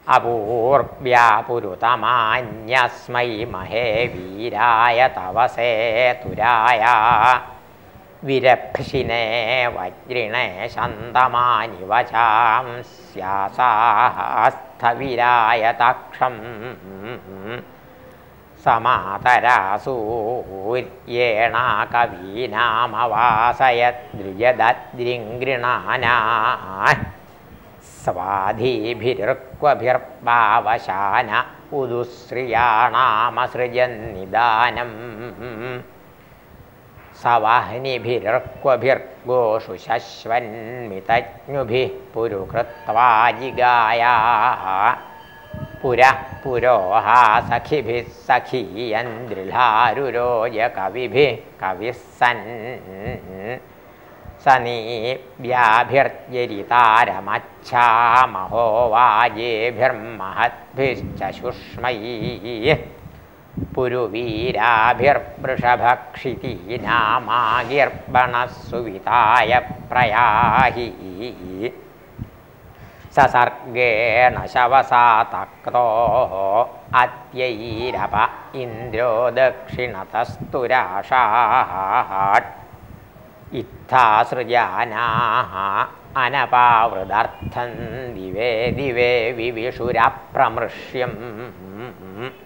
അപൂർവ്യാപുരുതമാന്യസ്മൈ മഹേ വീരായ തവസേ തുരായ വിരഭിഷിനെ വജ്രിണേ ശന്തമാനി വചാം സ്യാസാസ്ഥവിരായ തക്ഷം സമാതരാസൂര്യേണ കവീനാമവാസയദ്രുജദദ്രിങ്കൃണാനാ സ്വാധീഭിർക്വഭിർഭാവശാന ഉദുശ്രിയാണാമസൃജന്നിദാനം സവാഹ്നിഭിർക്വഭിർഗോഷു ശശ്വന്മിതജ്ഞുഭിः പുരുകൃത്വാ ജിഗായാ പുര പുരോഹാ സഖിഭിः സഖീയന്ദ്രിലാരുരോജ കവിഭിः കവിः സन् സനീവ്യാഭിർജരിതാരമച്ഛാമഹോ വാജേഭിർമഹദ്ഭിശ്ച ശുഷ്മൈः പുരുവീരാഭിർവൃഷഭക്ഷിതീനാമാഗിർബണः സുവിതായ പ്രയാഹി സസർഗേണ ശവസാ തക്തോ അത്യൈരപ ഇന്ദ്രോ ദക്ഷിണതസ്തുരാഷാട്ട് ഇത്ഥാസൃജാനാः അനപാവൃതർത്ഥം ദിവേ ദിവേ വിവിഷുരപ്രമൃഷ്യം